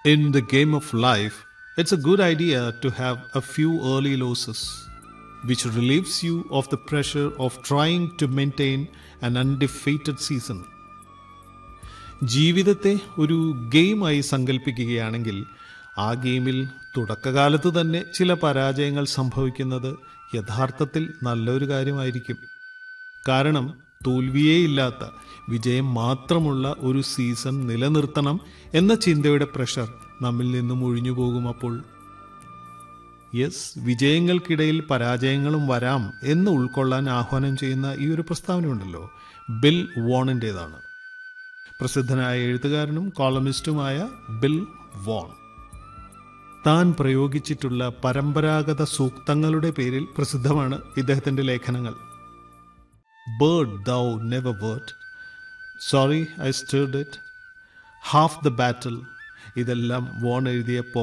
In the game of life, it's a good idea to have a few early losses, which relieves you of the pressure of trying to maintain an undefeated season. ജീവിതത്തെ ഒരു ഗെയിമായി സങ്കല്പിക്കുകയാണെങ്കിൽ ആ ഗെയിമിൽ തുടക്കകാലത്ത് തന്നെ ചില പരാജയങ്ങൾ സംഭവിക്കുന്നത് യഥാർത്ഥത്തിൽ നല്ലൊരു കാര്യമായിരിക്കും കാരണം തോൽവിയേയില്ലാത്ത വിജയം മാത്രമുള്ള ഒരു സീസൺ നിലനിർത്തണം എന്ന ചിന്തയുടെ പ്രഷർ നമ്മിൽ നിന്നും ഒഴിഞ്ഞു പോകും അപ്പോൾ യെസ് വിജയങ്ങൾക്കിടയിൽ പരാജയങ്ങളും വരാം എന്ന് ഉൾക്കൊള്ളാൻ ആഹ്വാനം ചെയ്യുന്ന ഈ ഒരു പ്രസ്താവനയുണ്ടല്ലോ ബിൽ വോണിൻ്റേതാണ് പ്രസിദ്ധനായ എഴുത്തുകാരനും കോളമിസ്റ്റുമായ ബിൽ വോൺ താൻ പ്രയോഗിച്ചിട്ടുള്ള പരമ്പരാഗത സൂക്തങ്ങളുടെ പേരിൽ പ്രസിദ്ധമാണ് ഇദ്ദേഹത്തിന്റെ ലേഖനങ്ങൾ bird thou never wert sorry I stared it half the battle ഇതെല്ലാം വോൺ എഴുതിയ